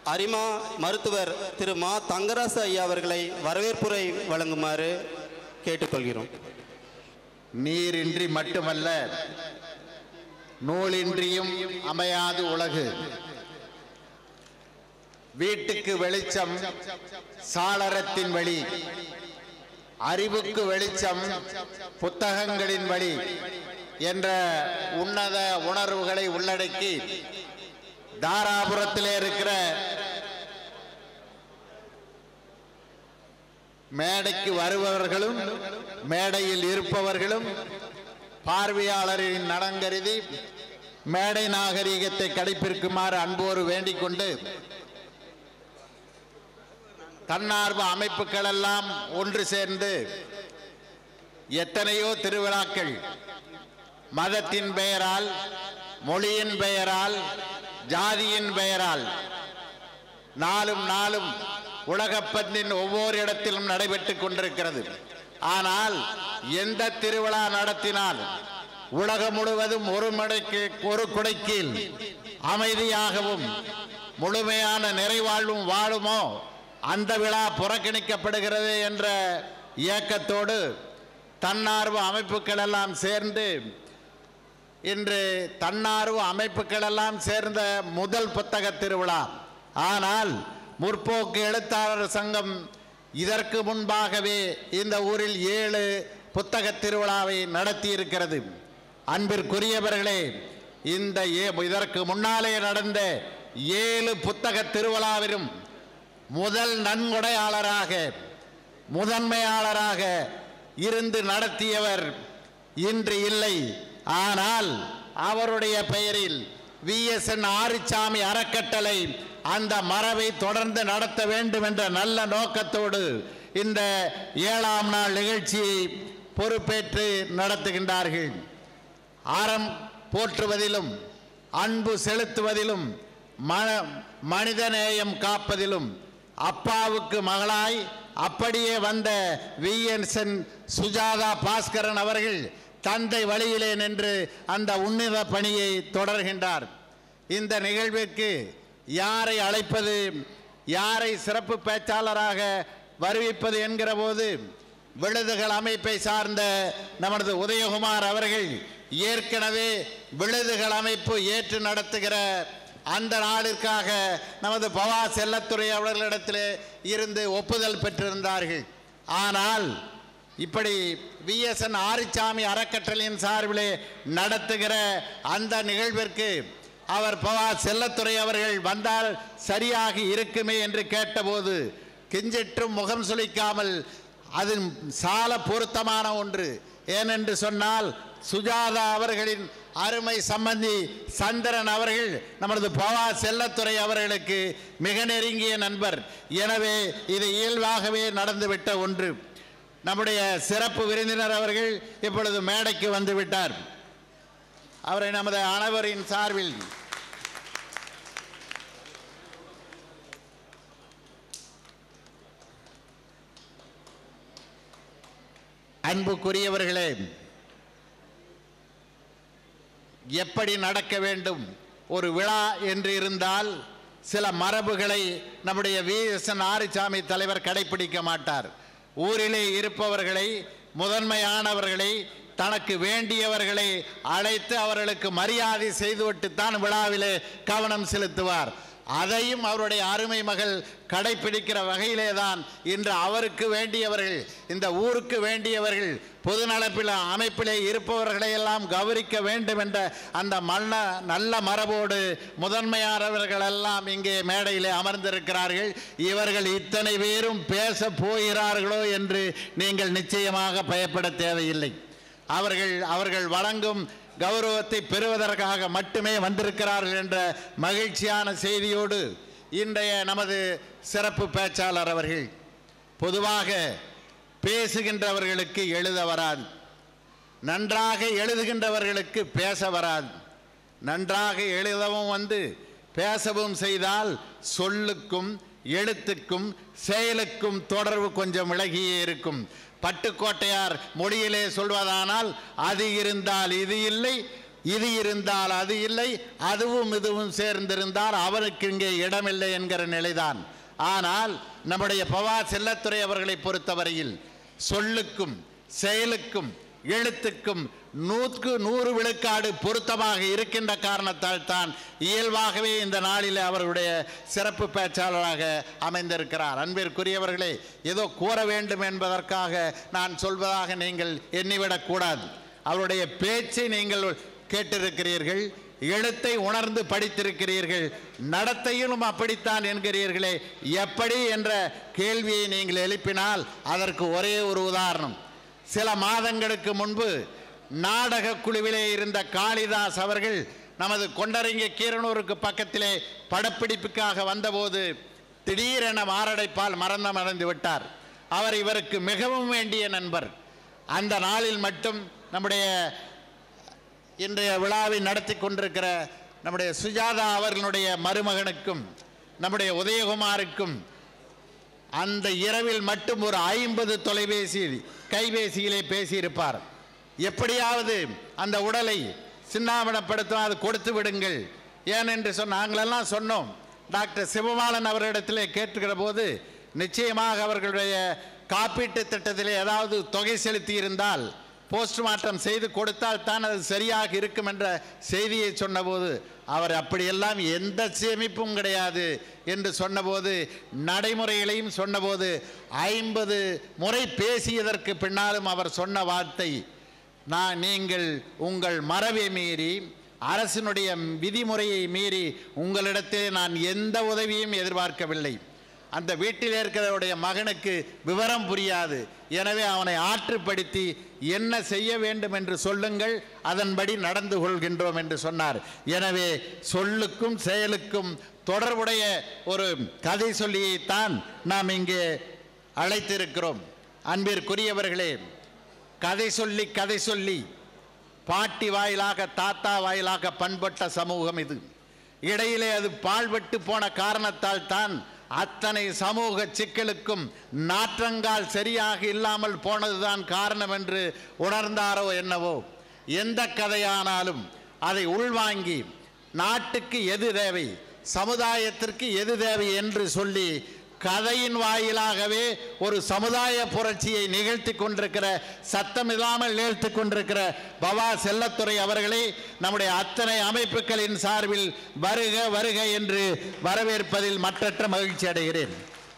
அரிமா மருத்துவர் திரு மா தங்கராசு ஐயா அவர்களை வரவேற்புரை வழங்குமாறு கேட்டுக்கொள்கிறோம் நீரின்றி மட்டுமல்ல நூலின்றியும் அமையாது உலகு வீட்டுக்கு வெளிச்சம் சாளரத்தின் வழி அறிவுக்கு வெளிச்சம் புத்தகங்களின் வழி என்ற உன்னத உணர்வுகளை உள்ளடக்கி தாராபுரத்திலே இருக்கிற மேடைக்கு வருபவர்களும் மேடையில் இருப்பவர்களும் பார்வையாளரின் நலங்கருதி மேடை நாகரீகத்தை கடைப்பிடிக்குமாறு அன்போடு வேண்டிக் கொண்டு தன்னார்வ அமைப்புகள் எல்லாம் ஒன்று சேர்ந்து எத்தனையோ திருவிழாக்கள் மதத்தின் பெயரால் மொழியின் பெயரால் ஜாதியின் பெயரால் நாளும் நாளும் உலகப்பந்தின் ஒவ்வொரு இடத்திலும் நடைபெற்றுக் கொண்டிருக்கிறது ஆனால் எந்த திருவிழா நடத்தினால் உலகம் முழுவதும் ஒரு மடைக்கு ஒரு குடைக்கீழ் அமைதியாகவும் முழுமையான நிறைவாழ்வும் வாழுமோ அந்த விழா புறக்கணிக்கப்படுகிறது என்ற இயக்கத்தோடு தன்னார்வ அமைப்புகள் எல்லாம் சேர்ந்து இன்று தன்னார்வ அமைப்புகள் எல்லாம் சேர்ந்த முதல் புத்தக திருவிழா ஆனால் முற்போக்கு எழுத்தாளர் சங்கம் இதற்கு முன்பாகவே இந்த ஊரில் ஏழு புத்தக திருவிழாவை நடத்தி இருக்கிறது அன்பிற்குரியவர்களே இந்த ஏ இதற்கு முன்னாலே நடந்த ஏழு புத்தக திருவிழாவிலும் முதல் நன்கொடையாளராக முதன்மையாளராக இருந்து நடத்தியவர் இன்று இல்லை ஆனால் அவருடைய பெயரில் விஎஸ்என் ஆரிச்சாமி அறக்கட்டளை அந்த மரபை தொடர்ந்து நடத்த வேண்டும் என்ற நல்ல நோக்கத்தோடு இந்த ஏழாம் நாள் நிகழ்ச்சியை பொறுப்பேற்று நடத்துகின்றார்கள் அறம் போற்றுவதிலும் அன்பு செலுத்துவதிலும் மன மனிதநேயம் காப்பதிலும் அப்பாவுக்கு மகளாய் அப்படியே வந்த விஎன்சன் சுஜாதா பாஸ்கரன் அவர்கள் தந்தை வழியிலே நின்று அந்த உன்னத பணியை தொடர்கின்றார் இந்த நிகழ்விற்கு யாரை அழைப்பது யாரை சிறப்பு பேச்சாளராக வருவிப்பது என்கிற போது விழுதுகள் அமைப்பை சார்ந்த நமது உதயகுமார் அவர்கள் ஏற்கனவே விழுதுகள் அமைப்பு ஏற்று நடத்துகிற அந்த நாளிற்காக நமது பவா செல்லத்துறை அவர்களிடத்திலே இருந்து ஒப்புதல் பெற்றிருந்தார்கள் ஆனால் இப்படி விஎஸ்என் ஆரிச்சாமி அறக்கட்டளையின் சார்பிலே நடத்துகிற அந்த நிகழ்விற்கு அவர் பவா செல்லத்துறை அவர்கள் வந்தால் சரியாக இருக்குமே என்று கேட்டபோது கெஞ்சிற்றும் முகம் சுளிக்காமல் அது சால பொருத்தமான ஒன்று ஏனென்று சொன்னால் சுஜாதா அவர்களின் அருமை சம்பந்தி சந்திரன் அவர்கள் நமது பவா செல்லத்துறை அவர்களுக்கு மிக நெருங்கிய நண்பர் எனவே இது இயல்பாகவே நடந்துவிட்ட ஒன்று நம்முடைய சிறப்பு விருந்தினர் அவர்கள் இப்பொழுது மேடைக்கு வந்து விட்டார் அவரை நமது அனைவரின் சார்பில் அன்புக்குரியவர்களே எப்படி நடக்க வேண்டும் ஒரு விழா என்று இருந்தால் சில மரபுகளை நம்முடைய விஎஸ்என் ஆரிச்சாமி தலைவர் கடைபிடிக்க மாட்டார் ஊரிலே இருப்பவர்களை முதன்மையானவர்களை தனக்கு வேண்டியவர்களை அழைத்து அவர்களுக்கு மரியாதை செய்துவிட்டுத்தான் விழாவிலே கவனம் செலுத்துவார் அதையும் அவருடைய அருமை மகள் கடைபிடிக்கிற வகையிலே தான் இன்று அவருக்கு வேண்டியவர்கள் இந்த ஊருக்கு வேண்டியவர்கள் பொதுநலப்பில் அமைப்பிலே இருப்பவர்களை எல்லாம் கௌரிக்க வேண்டும் என்ற அந்த மன்ன நல்ல மரபோடு முதன்மையானவர்கள் எல்லாம் இங்கே மேடையிலே அமர்ந்திருக்கிறார்கள் இவர்கள் இத்தனை பேரும் பேச போகிறார்களோ என்று நீங்கள் நிச்சயமாக பயப்பட தேவையில்லை அவர்கள் அவர்கள் வழங்கும் கௌரவத்தை பெறுவதற்காக மட்டுமே வந்திருக்கிறார்கள் என்ற மகிழ்ச்சியான செய்தியோடு இன்றைய நமது சிறப்பு பேச்சாளர் அவர்கள் பொதுவாக பேசுகின்றவர்களுக்கு எழுத வராது நன்றாக எழுதுகின்றவர்களுக்கு பேச வராது நன்றாக எழுதவும் வந்து பேசவும் செய்தால் சொல்லுக்கும் எழுத்துக்கும் செயலுக்கும் தொடர்பு கொஞ்சம் விலகியே இருக்கும் பட்டுக்கோட்டையார் மொழியிலே சொல்வதானால் அது இருந்தால் இது இல்லை இது இருந்தால் அது இல்லை அதுவும் இதுவும் சேர்ந்திருந்தால் அவருக்கு இங்கே இடமில்லை என்கிற நிலைதான் ஆனால் நம்முடைய பவா செல்லத்துறை அவர்களை பொறுத்தவரையில் சொல்லுக்கும் செயலுக்கும் எழுத்துக்கும் நூற்றுக்கு நூறு விழுக்காடு பொருத்தமாக இருக்கின்ற காரணத்தால் தான் இயல்பாகவே இந்த நாளில் அவர்களுடைய சிறப்பு பேச்சாளராக அமைந்திருக்கிறார் அன்பிற்குரியவர்களே ஏதோ கூற வேண்டும் என்பதற்காக நான் சொல்வதாக நீங்கள் எண்ணிவிடக்கூடாது அவருடைய பேச்சை நீங்கள் கேட்டிருக்கிறீர்கள் எழுத்தை உணர்ந்து படித்திருக்கிறீர்கள் நடத்தையிலும் அப்படித்தான் என்கிறீர்களே எப்படி என்ற கேள்வியை நீங்கள் எழுப்பினால் அதற்கு ஒரே ஒரு உதாரணம் சில மாதங்களுக்கு முன்பு நாடக குழுவிலே இருந்த காளிதாஸ் அவர்கள் நமது கொண்டரங்க கீரனூருக்கு பக்கத்திலே படப்பிடிப்புக்காக வந்தபோது திடீரென மாரடைப்பால் மரணம் அடைந்து விட்டார் அவர் இவருக்கு மிகவும் வேண்டிய நண்பர் அந்த நாளில் மட்டும் நம்முடைய இன்றைய விழாவை நடத்தி கொண்டிருக்கிற நம்முடைய சுஜாதா அவர்களுடைய மருமகனுக்கும் நம்முடைய உதயகுமாருக்கும் அந்த இரவில் மட்டும் ஒரு ஐம்பது தொலைபேசி கைபேசியிலே பேசியிருப்பார் எப்படியாவது அந்த உடலை சின்னாபனப்படுத்தும் அது கொடுத்து விடுங்கள் ஏனென்று சொன்ன நாங்களெல்லாம் சொன்னோம் டாக்டர் சிவபாலன் அவரிடத்திலே கேட்டுக்கிற போது நிச்சயமாக அவர்களுடைய காப்பீட்டு திட்டத்திலே ஏதாவது தொகை செலுத்தி இருந்தால் போஸ்ட்மார்ட்டம் செய்து கொடுத்தால் தான் அது சரியாக இருக்கும் என்ற செய்தியை சொன்னபோது அவர் அப்படியெல்லாம் எந்த சேமிப்பும் கிடையாது என்று சொன்னபோது நடைமுறைகளையும் சொன்னபோது ஐம்பது முறை பேசியதற்கு பின்னாலும் அவர் சொன்ன வார்த்தை நான் நீங்கள் உங்கள் மரபை மீறி அரசினுடைய விதிமுறையை மீறி உங்களிடத்திலே நான் எந்த உதவியும் எதிர்பார்க்கவில்லை அந்த வீட்டில் இருக்கிறவருடைய மகனுக்கு விவரம் புரியாது எனவே அவனை ஆற்றுப்படுத்தி என்ன செய்ய வேண்டும் என்று சொல்லுங்கள் அதன்படி நடந்து கொள்கின்றோம் என்று சொன்னார் எனவே சொல்லுக்கும் செயலுக்கும் தொடர்புடைய ஒரு கதை சொல்லியைத்தான் நாம் இங்கே அழைத்திருக்கிறோம் அன்பிற்குரியவர்களே கதை சொல்லி கதை சொல்லி பாட்டி வாயிலாக தாத்தா வாயிலாக பண்பட்ட சமூகம் இது இடையிலே அது பாழ்பட்டு போன காரணத்தால் தான் அத்தனை சமூக சிக்கலுக்கும் நாற்றங்கால் சரியாக இல்லாமல் போனதுதான் காரணம் என்று உணர்ந்தாரோ என்னவோ எந்த கதையானாலும் அதை உள்வாங்கி நாட்டுக்கு எது தேவை சமுதாயத்திற்கு எது தேவை என்று சொல்லி கதையின் வாயிலாகவே ஒரு சமுதாய புரட்சியை நிகழ்த்தி கொண்டிருக்கிற சத்தமில்லாமல் நிகழ்த்தி கொண்டிருக்கிற பவா செல்லத்துறை அவர்களை நம்முடைய அத்தனை அமைப்புகளின் சார்பில் வருக வருக என்று வரவேற்பதில் மற்றற்ற மகிழ்ச்சி அடைகிறேன்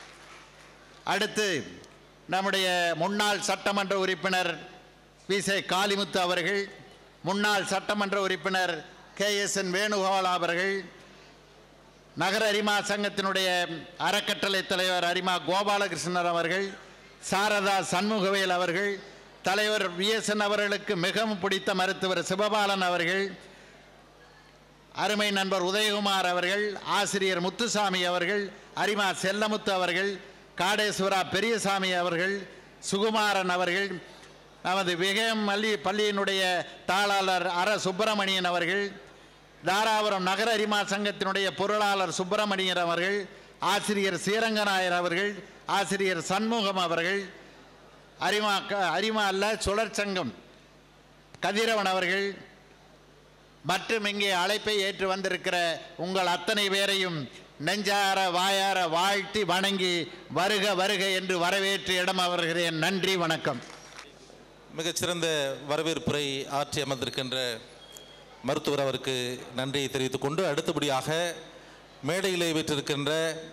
அடுத்து நம்முடைய முன்னாள் சட்டமன்ற உறுப்பினர் வி சே காளிமுத்து அவர்கள் முன்னாள் சட்டமன்ற உறுப்பினர் கே எஸ் என் வேணுகோபால் அவர்கள் நகர அரிமா சங்கத்தினுடைய அறக்கட்டளை தலைவர் அரிமா கோபாலகிருஷ்ணன் அவர்கள் சாரதா சண்முகவேல் அவர்கள் தலைவர் விஎஸ்என் அவர்களுக்கு மிகவும் பிடித்த மருத்துவர் சிவபாலன் அவர்கள் அருமை நண்பர் உதயகுமார் அவர்கள் ஆசிரியர் முத்துசாமி அவர்கள் அரிமா செல்லமுத்து அவர்கள் காடேஸ்வரா பெரியசாமி அவர்கள் சுகுமாரன் அவர்கள் நமது விகயம் மல்லி பள்ளியினுடைய தாளாளர் அர சுப்பிரமணியன் அவர்கள் தாராபுரம் நகர அரிமா சங்கத்தினுடைய பொருளாளர் சுப்பிரமணியன் அவர்கள் ஆசிரியர் ஸ்ரீரங்கநாயர் அவர்கள் ஆசிரியர் சண்முகம் அவர்கள் அரிமா க- அரிமா அல்ல சுழற்சங்கம் கதிரவன் அவர்கள் மற்றும் இங்கே அழைப்பை ஏற்று வந்திருக்கிற உங்கள் அத்தனை பேரையும் நெஞ்சார வாயார வாழ்த்தி வணங்கி வருக வருக என்று வரவேற்று இடம் அமர்கிறேன் நன்றி வணக்கம் மிகச்சிறந்த வரவேற்புரை ஆற்றி அமர்ந்திருக்கின்ற மருத்துவர் அவருக்கு நன்றியை தெரிவித்துக் கொண்டு அடுத்தபடியாக மேடையிலே வீற்றிருக்கின்ற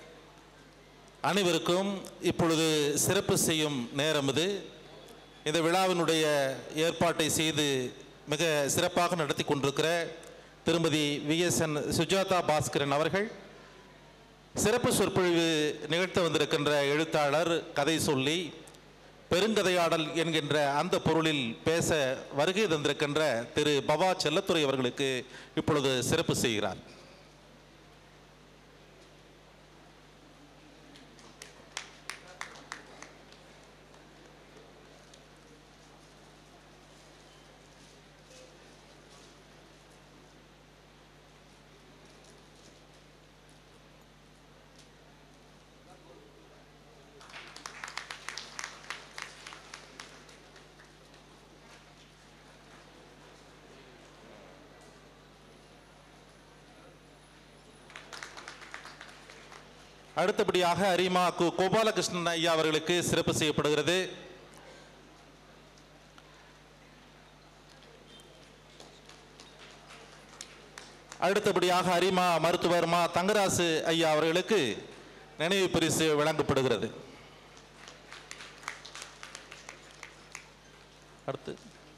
அனைவருக்கும் இப்பொழுது சிறப்பு செய்யும் நேரம் இது இந்த விழாவினுடைய ஏற்பாட்டை செய்து மிக சிறப்பாக நடத்தி கொண்டிருக்கிற திருமதி விஎஸ்என் சுஜாதா பாஸ்கரன் அவர்கள் சிறப்பு சொற்பொழிவு நிகழ்த்த வந்திருக்கின்ற எழுத்தாளர் கதை சொல்லி பெருங்கதையாடல் என்கின்ற அந்த பொருளில் பேச வருகை தந்திருக்கின்ற திரு பவா செல்லத்துறை அவர்களுக்கு இப்பொழுது சிறப்பு செய்கிறார் அடுத்தபடியாக அரிமா கு கோபாலகிருஷ்ணன் ஐயா அவர்களுக்கு சிறப்பு செய்யப்படுகிறது அடுத்தபடியாக அரிமா மருத்துவர் மா தங்கராசு ஐயா அவர்களுக்கு நினைவு பரிசு வழங்கப்படுகிறது அடுத்து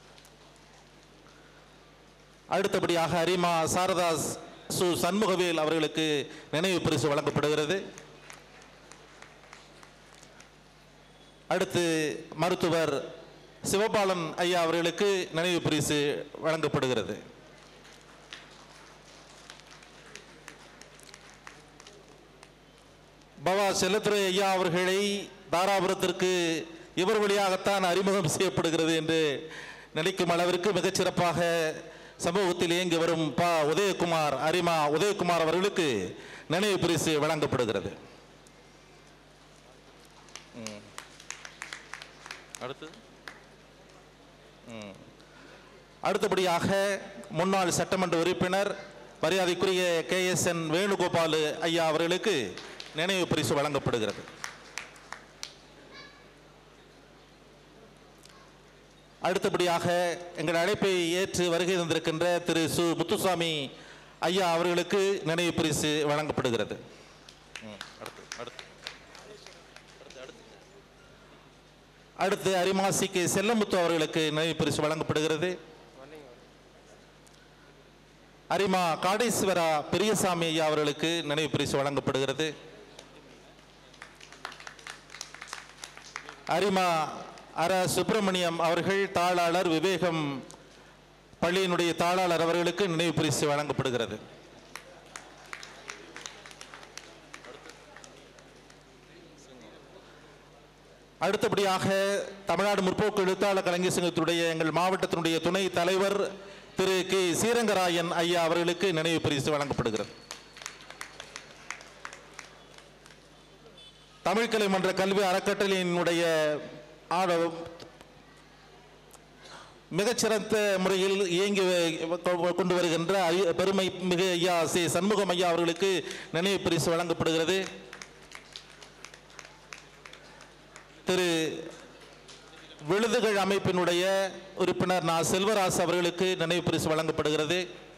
அடுத்தபடியாக அரிமா சாரதாஸ் சு சண்முகவேல் அவர்களுக்கு நினைவு பரிசு வழங்கப்படுகிறது அடுத்து மருத்துவர் சிவபாலன் ஐயா அவர்களுக்கு நினைவு பரிசு வழங்கப்படுகிறது பவா செல்லத்துறை ஐயா அவர்களை தாராபுரத்திற்கு இவர் வழியாகத்தான் அறிமுகம் செய்யப்படுகிறது என்று நினைக்கும் அளவிற்கு மிகச்சிறப்பாக சமூகத்தில் இயங்கி வரும் ப உதயகுமார் அரிமா உதயகுமார் அவர்களுக்கு நினைவு பரிசு வழங்கப்படுகிறது ம். அடுத்து ம். அடுத்தபடியாக முன்னாள் சட்டமன்ற உறுப்பினர் மரியாதைக்குரிய கே எஸ் என் வேணுகோபாலு ஐயா அவர்களுக்கு நினைவு பரிசு வழங்கப்படுகிறது அடுத்தபடியாக எங்கள் அழைப்பை ஏற்று வருகை தந்திருக்கின்ற திரு சு முத்துசாமி ஐயா அவர்களுக்கு நினைவு பரிசு வழங்கப்படுகிறது ம், அடுத்து, அடுத்து. அடுத்து அரிமாசி கே செல்லமுத்து அவர்களுக்கு நினைவு பரிசு வழங்கப்படுகிறது அரிமா காடேஸ்வரா பெரியசாமி ஐயா அவர்களுக்கு நினைவு பரிசு வழங்கப்படுகிறது அரிமா அர சுப்பிரமணியம் அவர்கள் தாளாளர் விவேகம் பள்ளியினுடைய தாளாளர் அவர்களுக்கு நினைவு பரிசு வழங்கப்படுகிறது அடுத்தபடியாக தமிழ்நாடு முற்போக்கு எழுத்தாளர் கலைஞர் சங்கத்தினுடைய எங்கள் மாவட்டத்தினுடைய துணை தலைவர் திரு கே சீரங்கராயன் ஐயா அவர்களுக்கு நினைவு பரிசு வழங்கப்படுகிறது தமிழ்கலை மன்ற கல்வி அறக்கட்டளையினுடைய ஆட- மிகச்சிறந்த முறையில் இயங்கி வ- கொண்டு வருகின்ற அரி- பெருமை மிகு ஐயா சி சண்முகம் ஐயா அவர்களுக்கு நினைவு பரிசு வழங்கப்படுகிறது திரு விழுதுகள் அமைப்பினுடைய உறுப்பினர் நா செல்வராஜ் அவர்களுக்கு நினைவு பரிசு வழங்கப்படுகிறது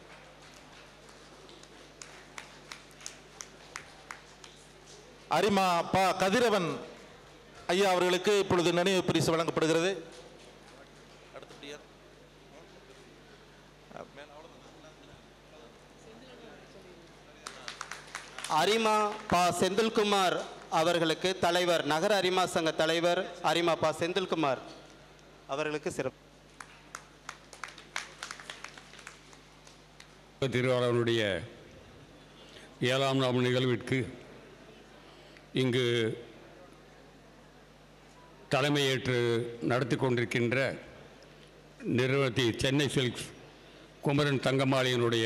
அரிமா பா கதிரவன் ஐயா அவர்களுக்கு இப்பொழுது நினைவு பரிசு வழங்கப்படுகிறது அரிமா பா செந்தில்குமார் அவர்களுக்கு தலைவர் நகர அரிமா சங்க தலைவர் அரிமா பா செந்தில்குமார் அவர்களுக்கு சிறப்பு திருவாளனுடைய ஏழாம் நாள் நிகழ்விற்கு இங்கு தலைமையேற்று நடத்தி கொண்டிருக்கின்ற நிறுவனத்தி சென்னை சில்க்ஸ் குமரன் தங்கமாளியினுடைய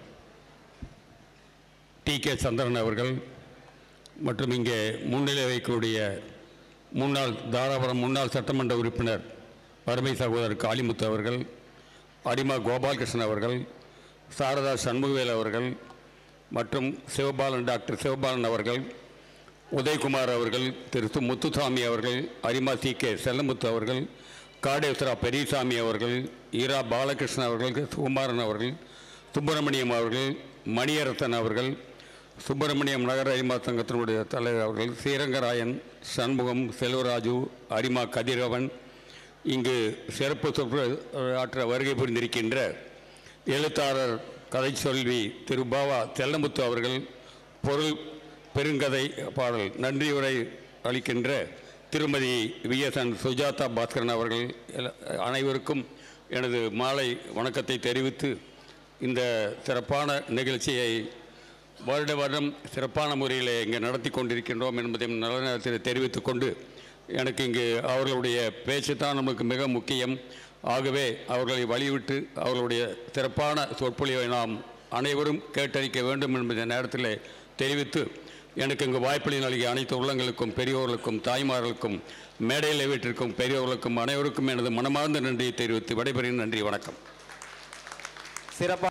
டி கே சந்திரன் அவர்கள் மற்றும் இங்கே முன்னிலை வைக்கக்கூடிய முன்னாள் தாராபுரம் முன்னாள் சட்டமன்ற உறுப்பினர் அருமை சகோதரர் காளிமுத்து அவர்கள் அரிமா கோபாலகிருஷ்ணன் அவர்கள் சாரதா சண்முகவேல் அவர்கள் மற்றும் சிவபாலன் டாக்டர் சிவபாலன் அவர்கள் உதயகுமார் அவர்கள் திரு சு. முத்துசாமி அவர்கள் அரிமா சி கே செல்லமுத்து அவர்கள் காடேஸ்வரா பெரியசாமி அவர்கள் ஈரா பாலகிருஷ்ணன் அவர்கள் சுகுமாரன் அவர்கள் சுப்பிரமணியம் அவர்கள் மணியரசன் அவர்கள் சுப்பிரமணியம் நகர அரிமா சங்கத்தினுடைய தலைவர் அவர்கள் ஸ்ரீரங்கராயன் சண்முகம் செல்வராஜு அரிமா கதிரவன் இங்கு சிறப்பு சொற்ப ஆற்ற வருகை புரிந்திருக்கின்ற எழுத்தாளர் கதை சொல்வி திரு பாவா செல்லமுத்து அவர்கள் பொருள் பெருங்கதை பாடல் நன்றியுரை அளிக்கின்ற திருமதி விஎஸ்என் சுஜாதா பாஸ்கரன் அவர்கள் எல- அனைவருக்கும் எனது மாலை வணக்கத்தை தெரிவித்து இந்த சிறப்பான நிகழ்ச்சியை வருட வருடம் சிறப்பான முறையில் இங்கே நடத்தி கொண்டிருக்கின்றோம் என்பதை நல்ல நேரத்தில் தெரிவித்துக் கொண்டு எனக்கு இங்கு அவர்களுடைய பேச்சு தான் நமக்கு மிக முக்கியம் ஆகவே அவர்களை வழிவிட்டு அவர்களுடைய சிறப்பான சொற்பொழிவை நாம் அனைவரும் கேட்டறிக்க வேண்டும் என்பதை நேரத்தில் தெரிவித்து எனக்கு இங்கு வாய்ப்பளி நல்கிய அனைத்து உள்ளங்களுக்கும் பெரியோர்களுக்கும் தாய்மார்களுக்கும் மேடையில் வீட்டிற்கும் பெரியோர்களுக்கும் அனைவருக்கும் எனது மனமார்ந்த நன்றியை தெரிவித்து விடைபெறுகிறேன் நன்றி வணக்கம் சிறப்பா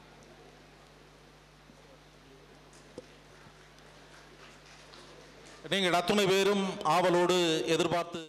நீங்கள் அத்துணை பேரும் ஆவலோடு எதிர்பார்த்து